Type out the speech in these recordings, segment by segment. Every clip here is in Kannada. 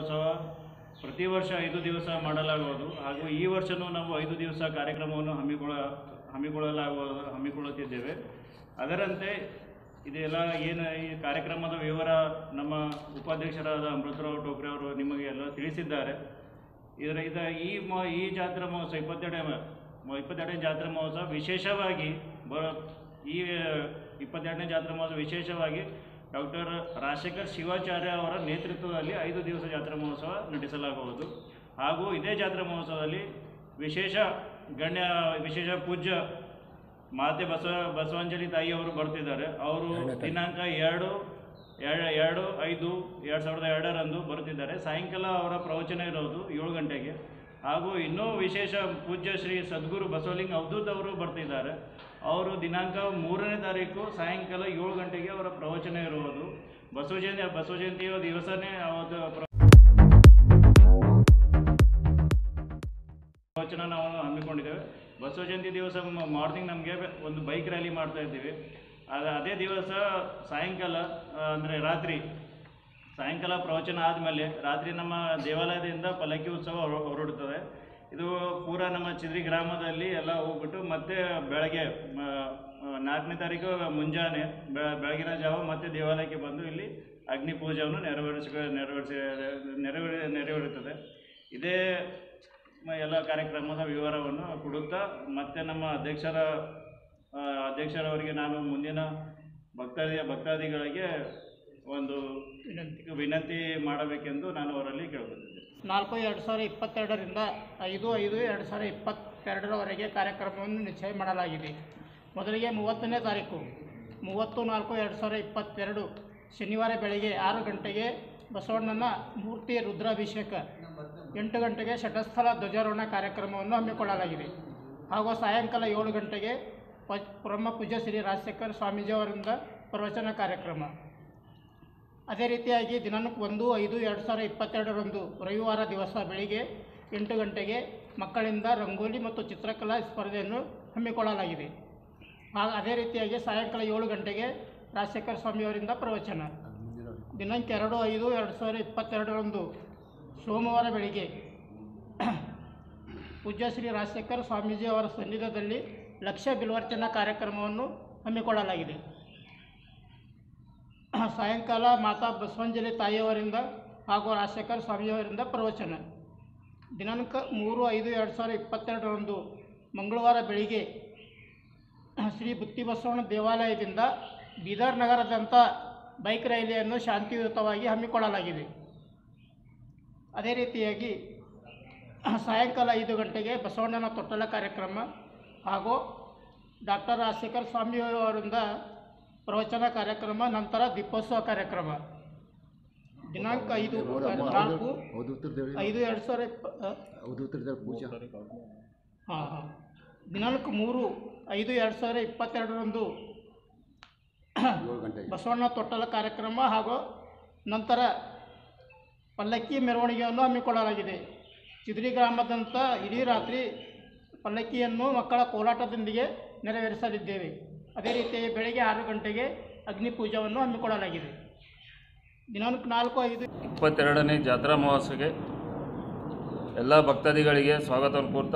ಜಾತ್ರೋತ್ಸವ ಪ್ರತಿ ವರ್ಷ ಐದು ದಿವಸ ಮಾಡಲಾಗುವುದು ಹಾಗೂ ಈ ವರ್ಷವೂ ನಾವು ಐದು ದಿವಸ ಕಾರ್ಯಕ್ರಮವನ್ನು ಹಮ್ಮಿಕೊಳ್ಳ ಹಮ್ಮಿಕೊಳ್ಳಲಾಗುವ ಹಮ್ಮಿಕೊಳ್ಳುತ್ತಿದ್ದೇವೆ ಅದರಂತೆ ಇದೆಲ್ಲ ಏನು ಈ ಕಾರ್ಯಕ್ರಮದ ವಿವರ ನಮ್ಮ ಉಪಾಧ್ಯಕ್ಷರಾದ ಅಮೃತರಾವ್ ಟೋಕ್ರೆ ಅವರು ನಿಮಗೆ ಎಲ್ಲ ತಿಳಿಸಿದ್ದಾರೆ ಇದರ ಇದ ಈ ಮ ಈ ಜಾತ್ರಾ ಮಹೋತ್ಸವ ಇಪ್ಪತ್ತೆರಡನೇ ಮ- ಇಪ್ಪತ್ತೆರಡನೇ ಜಾತ್ರಾ ಮಹೋತ್ಸವ ವಿಶೇಷವಾಗಿ ಬ ಈ ಇಪ್ಪತ್ತೆರಡನೇ ಜಾತ್ರಾ ಮಹೋತ್ಸವ ವಿಶೇಷವಾಗಿ ಡಾಕ್ಟರ್ ರಾಜಶೇಖರ್ ಶಿವಾಚಾರ್ಯ ಅವರ ನೇತೃತ್ವದಲ್ಲಿ ಐದು ದಿವಸ ಜಾತ್ರಾ ಮಹೋತ್ಸವ ನಡೆಸಲಾಗುವುದು ಹಾಗೂ ಇದೇ ಜಾತ್ರಾ ಮಹೋತ್ಸವದಲ್ಲಿ ವಿಶೇಷ ಗಣ್ಯ ವಿಶೇಷ ಪೂಜ್ಯ ಮಾತೆ ಬಸವ ಬಸವಂಜಲಿ ತಾಯಿಯವರು ಬರ್ತಿದ್ದಾರೆ ಅವರು ದಿನಾಂಕ ಎರಡು ಎರಡು ಎರಡು ಐದು ಎರಡು ಸಾವಿರದ ಎರಡರಂದು ಬರುತ್ತಿದ್ದಾರೆ ಸಾಯಂಕಾಲ ಅವರ ಪ್ರವಚನ ಇರೋದು ಏಳು ಗಂಟೆಗೆ ಹಾಗೂ ಇನ್ನೂ ವಿಶೇಷ ಪೂಜ್ಯ ಶ್ರೀ ಸದ್ಗುರು ಬಸವಲಿಂಗ ಅವಧೂತ್ ಅವರು ಬರ್ತಿದ್ದಾರೆ ಅವರು ದಿನಾಂಕ ಮೂರನೇ ತಾರೀಕು ಸಾಯಂಕಾಲ ಏಳು ಗಂಟೆಗೆ ಅವರ ಪ್ರವಚನ ಇರುವುದು ಬಸವ ಜಯಂತಿ ಬಸವ ಜಯಂತಿಯ ದಿವಸನೇ ಅವತ್ತು ಪ್ರ- ಪ್ರವಚನ ನಾವು ಹಮ್ಮಿಕೊಂಡಿದ್ದೇವೆ ಬಸವ ಜಯಂತಿ ದಿವಸ ಮಾರ್ನಿಂಗ್ ನಮಗೆ ಒಂದು ಬೈಕ್ ರ್ಯಾಲಿ ಮಾಡ್ತಾ ಇದ್ದೀವಿ ಅದು ಅದೇ ದಿವಸ ಸಾಯಂಕಾಲ ಅಂದರೆ ರಾತ್ರಿ ಸಾಯಂಕಾಲ ಪ್ರವಚನ ಆದಮೇಲೆ ರಾತ್ರಿ ನಮ್ಮ ದೇವಾಲಯದಿಂದ ಪಲ್ಲಕ್ಕಿ ಉತ್ಸವ ಹೊರ- ಹೊರಡುತ್ತದೆ ಇದು ಪೂರ ನಮ್ಮ ಚಿದ್ರಿ ಗ್ರಾಮದಲ್ಲಿ ಎಲ್ಲ ಹೋಗ್ಬಿಟ್ಟು ಮತ್ತೆ ಬೆಳಗ್ಗೆ ಮ, ಆ, ನಾಲ್ಕನೇ ತಾರೀಕು ಮುಂಜಾನೆ ಬೆ- ಬೆಳಗಿನ ಜಾವ ಮತ್ತೆ ದೇವಾಲಯಕ್ಕೆ ಬಂದು ಇಲ್ಲಿ ಅಗ್ನಿ ಪೂಜೆಯನ್ನು ನೆರವೇರಿಸ ನೆರವೇರಿಸಿ ನೆರವೇರಿ ನೆರವೇರುತ್ತದೆ ಇದೇ ಮ- ಎಲ್ಲ ಕಾರ್ಯಕ್ರಮದ ವಿವರವನ್ನು ಕೊಡುತ್ತಾ ಮತ್ತೆ ನಮ್ಮ ಅಧ್ಯಕ್ಷರ ಆ, ಅಧ್ಯಕ್ಷರವರಿಗೆ ನಾನು ಮುಂದಿನ ಭಕ್ತಾದಿ ಭಕ್ತಾದಿಗಳಿಗೆ ಒಂದು ವಿನಂತಿ ಮಾಡಬೇಕೆಂದು ನಾನು ಅವರಲ್ಲಿ ಕೇಳ್ಕೊತಿದ್ದೆ ನಾಲ್ಕು ಎರಡು ಸಾವಿರ ಇಪ್ಪತ್ತೆರಡರಿಂದ ಐದು ಐದು ಎರಡು ಸಾವಿರ ಇಪ್ಪತ್ತೆರಡರವರೆಗೆ ಕಾರ್ಯಕ್ರಮವನ್ನು ನಿಶ್ಚಯ ಮಾಡಲಾಗಿದೆ ಮೊದಲಿಗೆ ಮೂವತ್ತನೇ ತಾರೀಕು ಮೂವತ್ತು ನಾಲ್ಕು ಎರಡು ಸಾವಿರ ಇಪ್ಪತ್ತೆರಡು ಶನಿವಾರ ಬೆಳಗ್ಗೆ ಆರು ಗಂಟೆಗೆ ಬಸವಣ್ಣನ ಮೂರ್ತಿ ರುದ್ರಾಭಿಷೇಕ ಎಂಟು ಗಂಟೆಗೆ ಶಟಸ್ಥಲ ಧ್ವಜಾರೋಹಣ ಕಾರ್ಯಕ್ರಮವನ್ನು ಹಮ್ಮಿಕೊಳ್ಳಲಾಗಿದೆ ಹಾಗೂ ಸಾಯಂಕಾಲ ಏಳು ಗಂಟೆಗೆ ಪ ಬ್ರಹ್ಮ ಪೂಜ್ಯ ಶ್ರೀ ರಾಜಶೇಖರ್ ಸ್ವಾಮೀಜಿಯವರಿಂದ ಪ್ರವಚನ ಕಾರ್ಯಕ್ರಮ ಅದೇ ರೀತಿಯಾಗಿ ದಿನಾಂಕ ಒಂದು ಐದು ಎರಡು ಸಾವಿರ ಇಪ್ಪತ್ತೆರಡರಂದು ರವಿವಾರ ದಿವಸ ಬೆಳಿಗ್ಗೆ ಎಂಟು ಗಂಟೆಗೆ ಮಕ್ಕಳಿಂದ ರಂಗೋಲಿ ಮತ್ತು ಚಿತ್ರಕಲಾ ಸ್ಪರ್ಧೆಯನ್ನು ಹಮ್ಮಿಕೊಳ್ಳಲಾಗಿದೆ ಆ ಅದೇ ರೀತಿಯಾಗಿ ಸಾಯಂಕಾಲ ಏಳು ಗಂಟೆಗೆ ರಾಜಶೇಖರ ಸ್ವಾಮಿಯವರಿಂದ ಪ್ರವಚನ ದಿನಾಂಕ ಎರಡು ಐದು ಎರಡು ಸಾವಿರ ಇಪ್ಪತ್ತೆರಡರಂದು ಸೋಮವಾರ ಬೆಳಿಗ್ಗೆ ಪೂಜ್ಯ ಶ್ರೀ ರಾಜಶೇಖರ ಸ್ವಾಮೀಜಿ ಅವರ ಸನ್ನಿಧದಲ್ಲಿ ಲಕ್ಷ ಬಿಲ್ವರ್ಚನಾ ಕಾರ್ಯಕ್ರಮವನ್ನು ಹಮ್ಮಿಕೊಳ್ಳಲಾಗಿದೆ ಸಾಯಂಕಾಲ ಮಾತಾ ಬಸವಂಜಲಿ ತಾಯಿಯವರಿಂದ ಹಾಗೂ ರಾಜಶೇಖರ ಸ್ವಾಮಿಯವರಿಂದ ಪ್ರವಚನ ದಿನಾಂಕ ಮೂರು ಐದು ಎರಡು ಸಾವಿರ ಇಪ್ಪತ್ತೆರಡರಂದು ಮಂಗಳವಾರ ಬೆಳಿಗ್ಗೆ ಶ್ರೀ ಬುತ್ತಿ ಬಸವಣ್ಣ ದೇವಾಲಯದಿಂದ ಬೀದರ್ ನಗರದಂಥ ಬೈಕ್ ರ್ಯಾಲಿಯನ್ನು ಶಾಂತಿಯುತವಾಗಿ ಹಮ್ಮಿಕೊಳ್ಳಲಾಗಿದೆ ಅದೇ ರೀತಿಯಾಗಿ ಸಾಯಂಕಾಲ ಐದು ಗಂಟೆಗೆ ಬಸವಣ್ಣನ ತೊಟ್ಟಲ ಕಾರ್ಯಕ್ರಮ ಹಾಗೂ ಡಾಕ್ಟರ್ ರಾಜಶೇಖರ್ ಸ್ವಾಮಿಯವರಿಂದ ಪ್ರವಚನ ಕಾರ್ಯಕ್ರಮ ನಂತರ ದೀಪೋತ್ಸವ ಕಾರ್ಯಕ್ರಮ ದಿನಾಂಕ ಐದು ನಾಲ್ಕು ಐದು ಎರಡು ಸಾವಿರ ಇಪ್ಪ ಪೂಜಾ ಹಾಂ ಹಾಂ ದಿನಾಂಕ ಮೂರು ಐದು ಎರಡು ಸಾವಿರ ಇಪ್ಪತ್ತೆರಡರಂದು ಏಳು ಗಂಟೆಗೆ ಬಸವಣ್ಣ ತೊಟ್ಟಲ ಕಾರ್ಯಕ್ರಮ ಹಾಗೂ ನಂತರ ಪಲ್ಲಕ್ಕಿ ಮೆರವಣಿಗೆಯನ್ನು ಹಮ್ಮಿಕೊಳ್ಳಲಾಗಿದೆ ಚಿದ್ರಿ ಗ್ರಾಮದಂಥ ಇಡೀ ರಾತ್ರಿ ಪಲ್ಲಕ್ಕಿಯನ್ನು ಮಕ್ಕಳ ಕೋಲಾಟದೊಂದಿಗೆ ನೆರವೇರಿಸಲಿದ್ದೇವೆ ಅದೇ ರೀತಿಯಾಗಿ ಬೆಳಗ್ಗೆ ಆರು ಗಂಟೆಗೆ ಅಗ್ನಿ ಪೂಜೆಯನ್ನು ಹಮ್ಮಿಕೊಳ್ಳಲಾಗಿದೆ ದಿನಾಂಕ ನಾಲ್ಕು ಐದು ಇಪ್ಪತ್ತೆರಡನೇ ಜಾತ್ರಾ ಮಹೋತ್ಸವಕ್ಕೆ ಎಲ್ಲ ಭಕ್ತಾದಿಗಳಿಗೆ ಸ್ವಾಗತವನ್ನು ಕೋರ್ತಾ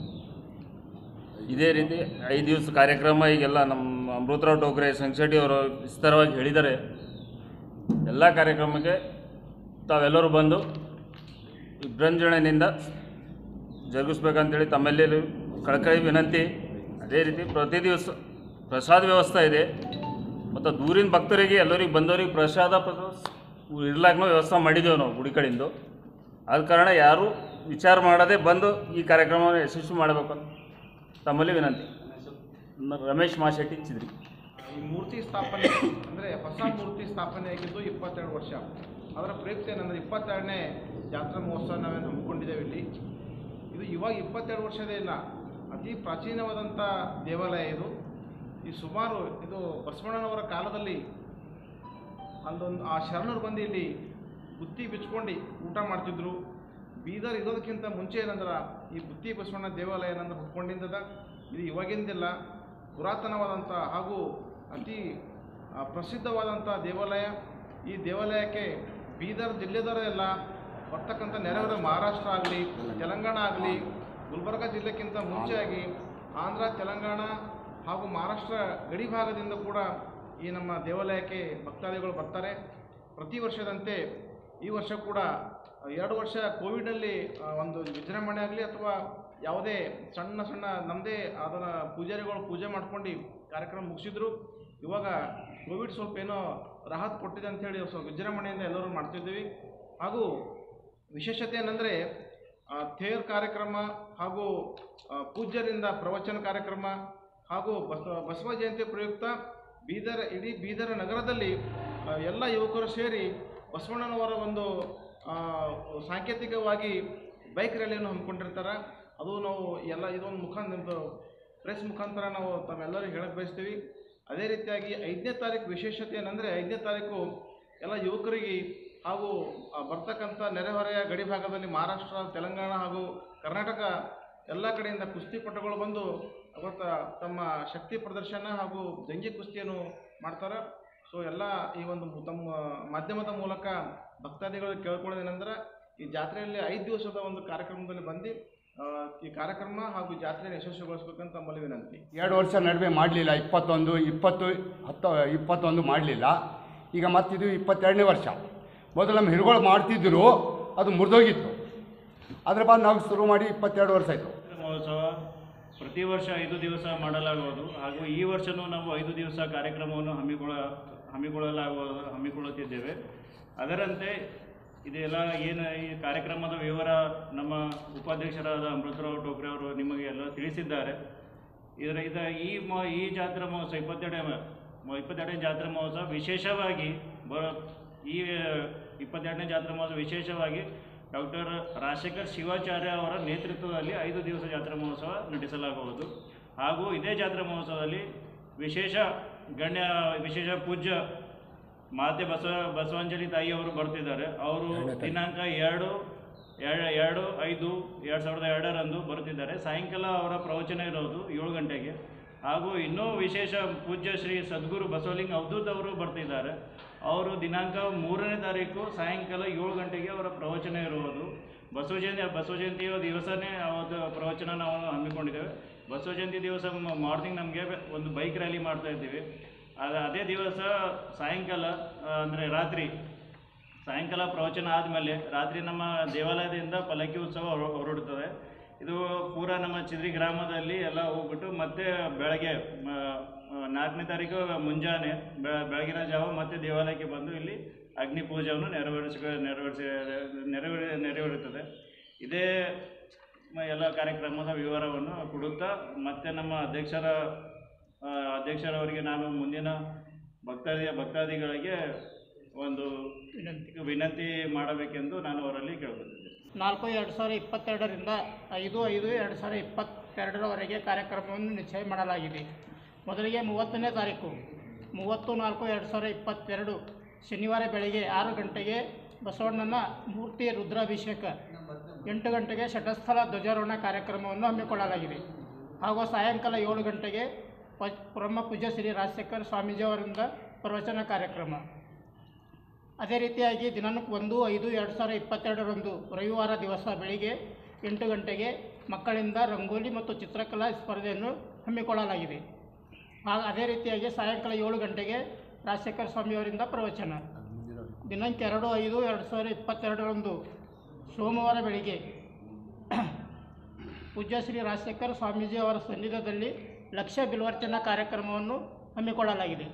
ಇದೇ ರೀತಿ ಐದು ದಿವಸ ಕಾರ್ಯಕ್ರಮ ಈಗೆಲ್ಲ ನಮ್ಮ ಅಮೃತರಾವ್ ಟೋಕ್ರೆ ಸಂಕ್ಷೆಟ್ಟಿ ಅವರು ವಿಸ್ತಾರವಾಗಿ ಹೇಳಿದ್ದಾರೆ ಎಲ್ಲ ಕಾರ್ಯಕ್ರಮಕ್ಕೆ ತಾವೆಲ್ಲರೂ ಬಂದು ವಿಜೃಂಭಣೆಯಿಂದ ಜರುಗಿಸ್ಬೇಕಂತೇಳಿ ತಮ್ಮೆಲ್ಲರೂ ಕಳಕಳಿ ವಿನಂತಿ ಅದೇ ರೀತಿ ಪ್ರತಿ ದಿವಸ ಪ್ರಸಾದ ವ್ಯವಸ್ಥೆ ಇದೆ ಮತ್ತು ದೂರಿನ ಭಕ್ತರಿಗೆ ಎಲ್ಲರಿಗೆ ಬಂದವರಿಗೆ ಪ್ರಸಾದ ಇರ್ಲಾಕ್ನೂ ವ್ಯವಸ್ಥೆ ಮಾಡಿದ್ದೇವೆ ನಾವು ಗುಡಿ ಕಡೆಯಿಂದ ಆದ ಕಾರಣ ಯಾರೂ ವಿಚಾರ ಮಾಡದೆ ಬಂದು ಈ ಕಾರ್ಯಕ್ರಮವನ್ನು ಯಶಸ್ವಿ ಮಾಡಬೇಕು ಅಂತ ತಮ್ಮಲ್ಲಿ ವಿನಂತಿ ನ- ರಮೇಶ್ ಮಾಶೆಟ್ಟಿ ಚಿದ್ರಿ ಈ ಮೂರ್ತಿ ಸ್ಥಾಪನೆ ಅಂದರೆ ಹೊಸ ಮೂರ್ತಿ ಸ್ಥಾಪನೆ ಆಗಿದ್ದು ಇಪ್ಪತ್ತೆರಡು ವರ್ಷ ಅದರ ಪ್ರಯುಕ್ತ ಏನಂದರೆ ಇಪ್ಪತ್ತೆರಡನೇ ಜಾತ್ರಾ ಮಹೋತ್ಸವ ನಾವೇನು ಹಮ್ಮಿಕೊಂಡಿದ್ದೇವೆ ಇಲ್ಲಿ ಇದು ಇವಾಗ ಇಪ್ಪತ್ತೆರಡು ವರ್ಷದೇ ಇಲ್ಲ ಅತಿ ಪ್ರಾಚೀನವಾದಂಥ ದೇವಾಲಯ ಇದು ಈ ಸುಮಾರು ಇದು ಬಸವಣ್ಣನವರ ಕಾಲದಲ್ಲಿ ಅಲ್ಲೊಂದು ಆ ಶರಣರು ಬಂದು ಇಲ್ಲಿ ಬುತ್ತಿ ಬಿಚ್ಕೊಂಡು ಊಟ ಮಾಡ್ತಿದ್ರು ಬೀದರ್ ಇರೋದಕ್ಕಿಂತ ಮುಂಚೆ ಏನಂದ್ರೆ ಈ ಬುತ್ತಿ ಬಸವಣ್ಣ ದೇವಾಲಯ ಏನಂದ್ರೆ ಹುಟ್ಕೊಂಡಿದ್ದದ ಇದು ಇವಾಗಿಂದಿಲ್ಲ ಪುರಾತನವಾದಂಥ ಹಾಗೂ ಅತಿ ಆ, ಪ್ರಸಿದ್ಧವಾದಂಥ ದೇವಾಲಯ ಈ ದೇವಾಲಯಕ್ಕೆ ಬೀದರ್ ಜಿಲ್ಲೆದವರೆಲ್ಲ ಬರ್ತಕ್ಕಂಥ ನೆರೆಹೊರೆ ಮಹಾರಾಷ್ಟ್ರ ಆಗಲಿ ತೆಲಂಗಾಣ ಆಗಲಿ ಗುಲ್ಬರ್ಗ ಜಿಲ್ಲೆಕ್ಕಿಂತ ಮುಂಚೆಯಾಗಿ ಆಂಧ್ರ ತೆಲಂಗಾಣ ಹಾಗೂ ಮಹಾರಾಷ್ಟ್ರ ಗಡಿ ಭಾಗದಿಂದ ಕೂಡ ಈ ನಮ್ಮ ದೇವಾಲಯಕ್ಕೆ ಭಕ್ತಾದಿಗಳು ಬರ್ತಾರೆ ಪ್ರತಿ ವರ್ಷದಂತೆ ಈ ವರ್ಷ ಕೂಡ ಎರಡು ವರ್ಷ ಕೋವಿಡಲ್ಲಿ ಆ, ಒಂದು ವಿಜೃಂಭಣೆ ಆಗಲಿ ಅಥವಾ ಯಾವುದೇ ಸಣ್ಣ ಸಣ್ಣ ನಮ್ಮದೇ ಅದನ್ನು ಪೂಜಾರಿಗಳು ಪೂಜೆ ಮಾಡ್ಕೊಂಡು ಕಾರ್ಯಕ್ರಮ ಮುಗಿಸಿದ್ರು ಇವಾಗ ಕೋವಿಡ್ ಸ್ವಲ್ಪ ಏನೋ ರಾಹತ್ ಕೊಟ್ಟಿದೆ ಅಂಥೇಳಿ ಸ್ವಲ್ಪ ವಿಜೃಂಭಣೆಯಿಂದ ಎಲ್ಲರೂ ಮಾಡ್ತಿದ್ದೀವಿ ಹಾಗೂ ವಿಶೇಷತೆ ಏನಂದರೆ ಥೇರ್ ಕಾರ್ಯಕ್ರಮ ಹಾಗೂ ಆ, ಪೂಜ್ಯರಿಂದ ಪ್ರವಚನ ಕಾರ್ಯಕ್ರಮ ಹಾಗೂ ಬಸವ ಬಸವ ಜಯಂತಿ ಪ್ರಯುಕ್ತ ಬೀದರ್ ಇಡೀ ಬೀದರ್ ನಗರದಲ್ಲಿ ಆ, ಎಲ್ಲ ಯುವಕರು ಸೇರಿ ಬಸವಣ್ಣನವರ ಒಂದು ಆ, ಸಾಂಕೇತಿಕವಾಗಿ ಬೈಕ್ ರ್ಯಾಲಿಯನ್ನು ಹಮ್ಮಿಕೊಂಡಿರ್ತಾರೆ ಅದು ನಾವು ಎಲ್ಲ ಇದೊಂದು ಮುಖ ನಿಮ್ಮದು ಪ್ರೆಸ್ ಮುಖಾಂತರ ನಾವು ತಮ್ಮೆಲ್ಲರಿಗೂ ಹೇಳಕ್ಕೆ ಬಯಸ್ತೀವಿ ಅದೇ ರೀತಿಯಾಗಿ ಐದನೇ ತಾರೀಕು ವಿಶೇಷತೆ ಏನಂದರೆ ಐದನೇ ತಾರೀಕು ಎಲ್ಲ ಯುವಕರಿಗೆ ಹಾಗೂ ಆ, ಬರ್ತಕ್ಕಂಥ ನೆರೆಹೊರೆಯ ಗಡಿ ಭಾಗದಲ್ಲಿ ಮಹಾರಾಷ್ಟ್ರ ತೆಲಂಗಾಣ ಹಾಗೂ ಕರ್ನಾಟಕ ಎಲ್ಲ ಕಡೆಯಿಂದ ಕುಸ್ತಿಪಟುಗಳು ಬಂದು ಅವತ್ತು ತಮ್ಮ ಶಕ್ತಿ ಪ್ರದರ್ಶನ ಹಾಗೂ ಜಂಗಿ ಕುಸ್ತಿಯನ್ನು ಮಾಡ್ತಾರೆ ಸೊ ಎಲ್ಲ ಈ ಒಂದು ಮು- ತಮ್ಮ ಮಾಧ್ಯಮದ ಮೂಲಕ ಭಕ್ತಾದಿಗಳು ಕೇಳ್ಕೊಳ್ಳೋದೇನೆಂದ್ರೆ ಈ ಜಾತ್ರೆಯಲ್ಲಿ ಐದು ದಿವಸದ ಒಂದು ಕಾರ್ಯಕ್ರಮದಲ್ಲಿ ಬಂದು ಆ, ಈ ಕಾರ್ಯಕ್ರಮ ಹಾಗೂ ಜಾತ್ರೆಯನ್ನು ಯಶಸ್ವಿಗೊಳಿಸ್ಬೇಕಂತ ತಮ್ಮಲ್ಲಿ ವಿನಂತಿ ಎರಡು ವರ್ಷ ನಡುವೆ ಮಾಡಲಿಲ್ಲ ಇಪ್ಪತ್ತೊಂದು ಇಪ್ಪತ್ತು ಹತ್ತು ಇಪ್ಪತ್ತೊಂದು ಮಾಡಲಿಲ್ಲ ಈಗ ಮತ್ತಿದು ಇಪ್ಪತ್ತೆರಡನೇ ವರ್ಷ ಮೊದಲು ನಮ್ಮ ಹಿರುಗಳು ಮಾಡ್ತಿದ್ದರು ಅದು ಮುರಿದೋಗಿತ್ತು ಅದ್ರ ಬಾದ್ ನಾವು ಶುರು ಮಾಡಿ ಇಪ್ಪತ್ತೆರಡು ವರ್ಷ ಆಯಿತು ಮಹೋತ್ಸವ ಪ್ರತಿ ವರ್ಷ ಐದು ದಿವಸ ಮಾಡಲಾಗುವುದು ಹಾಗೂ ಈ ವರ್ಷವೂ ನಾವು ಐದು ದಿವಸ ಕಾರ್ಯಕ್ರಮವನ್ನು ಹಮ್ಮಿಕೊಳ್ಳ ಹಮ್ಮಿಕೊಳ್ಳಲಾಗುವುದು ಹಮ್ಮಿಕೊಳ್ಳುತ್ತಿದ್ದೇವೆ ಅದರಂತೆ ಇದೆಲ್ಲ ಏನು ಈ ಕಾರ್ಯಕ್ರಮದ ವಿವರ ನಮ್ಮ ಉಪಾಧ್ಯಕ್ಷರಾದ ಅಮೃತರಾವ್ ಟೋಕ್ರೆ ಅವರು ನಿಮಗೆ ಎಲ್ಲ ತಿಳಿಸಿದ್ದಾರೆ ಇದರ ಇದ ಈ ಮ ಈ ಜಾತ್ರಾ ಮಹೋತ್ಸವ ಇಪ್ಪತ್ತೆರಡನೇ ಮ- ಇಪ್ಪತ್ತೆರಡನೇ ಜಾತ್ರಾ ಮಹೋತ್ಸವ ವಿಶೇಷವಾಗಿ ಬ ಈ ಇಪ್ಪತ್ತೆರಡನೇ ಜಾತ್ರಾ ಮಹೋತ್ಸವ ವಿಶೇಷವಾಗಿ ಡಾಕ್ಟರ್ ರಾಜಶೇಖರ್ ಶಿವಾಚಾರ್ಯ ಅವರ ನೇತೃತ್ವದಲ್ಲಿ ಐದು ದಿವಸ ಜಾತ್ರಾ ಮಹೋತ್ಸವ ನಡೆಸಲಾಗುವುದು ಹಾಗೂ ಇದೇ ಜಾತ್ರಾ ಮಹೋತ್ಸವದಲ್ಲಿ ವಿಶೇಷ ಗಣ್ಯ ವಿಶೇಷ ಪೂಜ್ಯ ಮಾತೆ ಬಸವ ಬಸವಂಜಲಿ ತಾಯಿ ಅವರು ಬರ್ತಿದ್ದಾರೆ ಅವರು ದಿನಾಂಕ ಎರಡು ಎರ- ಎರಡು ಐದು ಎರಡು ಸಾವಿರದ ಎರಡರಂದು ಬರುತ್ತಿದ್ದಾರೆ ಸಾಯಂಕಾಲ ಅವರ ಪ್ರವಚನ ಇರೋದು ಏಳು ಗಂಟೆಗೆ ಹಾಗೂ ಇನ್ನೂ ವಿಶೇಷ ಪೂಜ್ಯ ಶ್ರೀ ಸದ್ಗುರು ಬಸವಲಿಂಗ ಅವಧೂತ್ ಅವರು ಬರ್ತಿದ್ದಾರೆ ಅವರು ದಿನಾಂಕ ಮೂರನೇ ತಾರೀಕು ಸಾಯಂಕಾಲ ಏಳು ಗಂಟೆಗೆ ಅವರ ಪ್ರವಚನ ಇರುವುದು ಬಸವ ಜಯಂತಿ ಬಸವ ಜಯಂತಿಯ ದಿವಸನೇ ಅವತ್ತು ಪ್ರವಚನ ನಾವು ಹಮ್ಮಿಕೊಂಡಿದ್ದೇವೆ ಬಸವ ಜಯಂತಿ ದಿವಸ ಮಾರ್ನಿಂಗ್ ನಮಗೆ ಒಂದು ಬೈಕ್ ರ್ಯಾಲಿ ಮಾಡ್ತಾ ಇದ್ದೀವಿ ಅದು ಅದೇ ದಿವಸ ಸಾಯಂಕಾಲ ಅಂದರೆ ರಾತ್ರಿ ಸಾಯಂಕಾಲ ಪ್ರವಚನ ಆದಮೇಲೆ ರಾತ್ರಿ ನಮ್ಮ ದೇವಾಲಯದಿಂದ ಪಲ್ಲಕ್ಕಿ ಉತ್ಸವ ಹೊರ- ಹೊರಡುತ್ತದೆ ಇದು ಪೂರ ನಮ್ಮ ಚಿದ್ರಿ ಗ್ರಾಮದಲ್ಲಿ ಎಲ್ಲ ಹೋಗ್ಬಿಟ್ಟು ಮತ್ತೆ ಬೆಳಗ್ಗೆ ಮ, ಆ, ನಾಲ್ಕನೇ ತಾರೀಕು ಮುಂಜಾನೆ ಬೆ- ಬೆಳಗಿನ ಜಾವ ಮತ್ತೆ ದೇವಾಲಯಕ್ಕೆ ಬಂದು ಇಲ್ಲಿ ಅಗ್ನಿ ಪೂಜೆಯನ್ನು ನೆರವೇರಿಸ ನೆರವೇರಿಸಿ ನೆರವೇರಿ ನೆರವೇರುತ್ತದೆ ಇದೇ ಮ- ಎಲ್ಲ ಕಾರ್ಯಕ್ರಮದ ವಿವರವನ್ನು ಕೊಡುತ್ತಾ ಮತ್ತೆ ನಮ್ಮ ಅಧ್ಯಕ್ಷರ ಆ, ಅಧ್ಯಕ್ಷರವರಿಗೆ ನಾನು ಮುಂದಿನ ಭಕ್ತಾದಿ ಭಕ್ತಾದಿಗಳಿಗೆ ಒಂದು ವಿನಂತಿ ವಿನಂತಿ ಮಾಡಬೇಕೆಂದು ನಾನು ಅವರಲ್ಲಿ ಕೇಳ್ಕೊತಿದ್ದೆ ನಾಲ್ಕು ಎರಡು ಸಾವಿರ ಇಪ್ಪತ್ತೆರಡರಿಂದ ಐದು ಐದು ಎರಡು ಸಾವಿರ ಇಪ್ಪತ್ತೆರಡರವರೆಗೆ ಕಾರ್ಯಕ್ರಮವನ್ನು ನಿಶ್ಚಯ ಮಾಡಲಾಗಿದೆ ಮೊದಲಿಗೆ ಮೂವತ್ತನೇ ತಾರೀಕು ಮೂವತ್ತು ನಾಲ್ಕು ಎರಡು ಸಾವಿರ ಇಪ್ಪತ್ತೆರಡು ಶನಿವಾರ ಬೆಳಗ್ಗೆ ಆರು ಗಂಟೆಗೆ ಬಸವಣ್ಣನ ಮೂರ್ತಿ ರುದ್ರಾಭಿಷೇಕ ಎಂಟು ಗಂಟೆಗೆ ಶಟಸ್ಥಲ ಧ್ವಜಾರೋಹಣ ಕಾರ್ಯಕ್ರಮವನ್ನು ಹಮ್ಮಿಕೊಳ್ಳಲಾಗಿದೆ ಹಾಗೂ ಸಾಯಂಕಾಲ ಏಳು ಗಂಟೆಗೆ ಪ ಬ್ರಹ್ಮ ಪೂಜ್ಯ ಶ್ರೀ ರಾಜಶೇಖರ್ ಸ್ವಾಮೀಜಿಯವರಿಂದ ಪ್ರವಚನ ಕಾರ್ಯಕ್ರಮ ಅದೇ ರೀತಿಯಾಗಿ ದಿನಾಂಕ ಒಂದು ಐದು ಎರಡು ಸಾವಿರ ಇಪ್ಪತ್ತೆರಡರಂದು ರವಿವಾರ ದಿವಸ ಬೆಳಿಗ್ಗೆ ಎಂಟು ಗಂಟೆಗೆ ಮಕ್ಕಳಿಂದ ರಂಗೋಲಿ ಮತ್ತು ಚಿತ್ರಕಲಾ ಸ್ಪರ್ಧೆಯನ್ನು ಹಮ್ಮಿಕೊಳ್ಳಲಾಗಿದೆ ಆ ಅದೇ ರೀತಿಯಾಗಿ ಸಾಯಂಕಾಲ ಏಳು ಗಂಟೆಗೆ ರಾಜಶೇಖರ ಸ್ವಾಮಿಯವರಿಂದ ಪ್ರವಚನ ದಿನಾಂಕ ಎರಡು ಐದು ಎರಡು ಸಾವಿರ ಇಪ್ಪತ್ತೆರಡರಂದು ಸೋಮವಾರ ಬೆಳಿಗ್ಗೆ ಪೂಜ್ಯ ಶ್ರೀ ರಾಜಶೇಖರ ಸ್ವಾಮೀಜಿ ಅವರ ಸನ್ನಿಧದಲ್ಲಿ ಲಕ್ಷ ಬಿಲ್ವಾರ್ಚನಾ ಕಾರ್ಯಕ್ರಮವನ್ನು ಹಮ್ಮಿಕೊಳ್ಳಲಾಗಿದೆ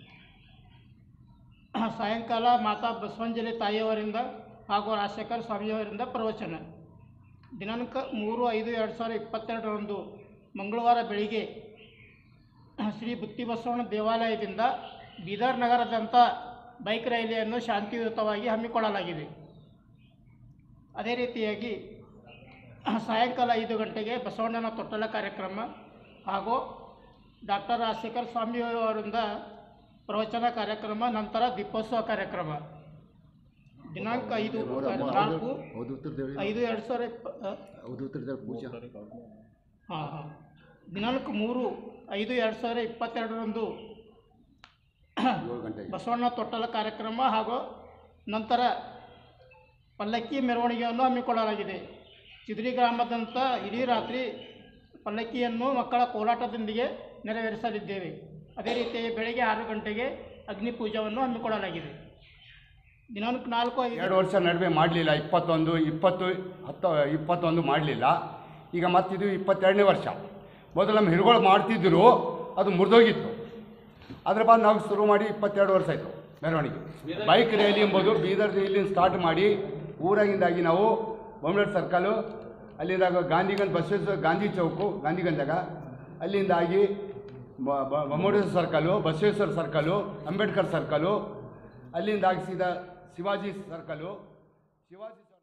ಸಾಯಂಕಾಲ ಮಾತಾ ಬಸವಂಜಲಿ ತಾಯಿಯವರಿಂದ ಹಾಗೂ ರಾಜಶೇಖರ ಸ್ವಾಮಿಯವರಿಂದ ಪ್ರವಚನ ದಿನಾಂಕ ಮೂರು ಐದು ಎರಡು ಸಾವಿರ ಇಪ್ಪತ್ತೆರಡರಂದು ಮಂಗಳವಾರ ಬೆಳಿಗ್ಗೆ ಶ್ರೀ ಬುತ್ತಿ ಬಸವಣ್ಣ ದೇವಾಲಯದಿಂದ ಬೀದರ್ ನಗರದಂಥ ಬೈಕ್ ರ್ಯಾಲಿಯನ್ನು ಶಾಂತಿಯುತವಾಗಿ ಹಮ್ಮಿಕೊಳ್ಳಲಾಗಿದೆ ಅದೇ ರೀತಿಯಾಗಿ ಸಾಯಂಕಾಲ ಐದು ಗಂಟೆಗೆ ಬಸವಣ್ಣನ ತೊಟ್ಟಲ ಕಾರ್ಯಕ್ರಮ ಹಾಗೂ ಡಾಕ್ಟರ್ ರಾಜಶೇಖರ್ ಸ್ವಾಮಿಯವರಿಂದ ಪ್ರವಚನ ಕಾರ್ಯಕ್ರಮ ನಂತರ ದೀಪೋತ್ಸವ ಕಾರ್ಯಕ್ರಮ ದಿನಾಂಕ ಐದು ನಾಲ್ಕು ಅವಧೂತರದೇಳಿ ಐದು ಎರಡು ಸಾವಿರ ಇಪ್ಪ ಅವಧೂತರದೇಳಿ ಪೂಜಾ ಹಾಂ ಹಾಂ ದಿನಾಂಕ ಮೂರು ಐದು ಎರಡು ಸಾವಿರ ಇಪ್ಪತ್ತೆರಡರಂದು ಏಳು ಗಂಟೆಗೆ ಬಸವಣ್ಣ ತೊಟ್ಟಲ ಕಾರ್ಯಕ್ರಮ ಹಾಗೂ ನಂತರ ಪಲ್ಲಕ್ಕಿ ಮೆರವಣಿಗೆಯನ್ನು ಹಮ್ಮಿಕೊಳ್ಳಲಾಗಿದೆ ಚಿದ್ರಿ ಗ್ರಾಮದಂತ ಇಡೀ ರಾತ್ರಿ ಪಲ್ಲಕ್ಕಿಯನ್ನು ಮಕ್ಕಳ ಕೋಲಾಟದೊಂದಿಗೆ ನೆರವೇರಿಸಲಿದ್ದೇವೆ ಅದೇ ರೀತಿ ಬೆಳಗ್ಗೆ ಆರು ಗಂಟೆಗೆ ಅಗ್ನಿ ಪೂಜೆಯನ್ನು ಹಮ್ಮಿಕೊಳ್ಳಲಾಗಿದೆ ದಿನಾಂಕ ನಾಲ್ಕು ಐದು ಎರಡು ವರ್ಷ ನಡುವೆ ಮಾಡಲಿಲ್ಲ ಇಪ್ಪತ್ತೊಂದು ಇಪ್ಪತ್ತು ಹತ್ತು ಇಪ್ಪತ್ತೊಂದು ಮಾಡಲಿಲ್ಲ ಈಗ ಮತ್ತಿದು ಇಪ್ಪತ್ತೆರಡನೇ ವರ್ಷ ಮೊದಲು ನಮ್ಮ ಹಿರುಗಳು ಮಾಡ್ತಿದ್ದರು ಅದು ಮುರಿದೋಗಿತ್ತು ಅದ್ರ ಬಾದ್ ನಾವು ಶುರು ಮಾಡಿ ಇಪ್ಪತ್ತೆರಡು ವರ್ಷ ಆಯಿತು ಮೆರವಣಿಗೆ ಬೈಕ್ ರ್ಯಾಲಿ ಎಂಬುದು ಬೀದರ್ ಇಲ್ಲಿಂದ ಸ್ಟಾರ್ಟ್ ಮಾಡಿ ಊರಾಗಿಂದಾಗಿ ನಾವು ಬೊಮ್ಮನಹಳ್ಳಿ ಸರ್ಕಲು ಅಲ್ಲಿಂದಾಗ ಗಾಂಧಿಗಂಜ್ ಬಸವೇಶ್ವರ ಗಾಂಧಿ ಚೌಕು ಗಾಂಧಿಗಂಜಾಗ ಅಲ್ಲಿಂದಾಗಿ Bommanahalli circle Basaveshwara circle Ambedkar circle ಅಲ್ಲಿಂದಾಗಿ ಸೀದಾ ಶಿವಾಜಿ ಸರ್ಕಲು ಶಿವಾಜಿ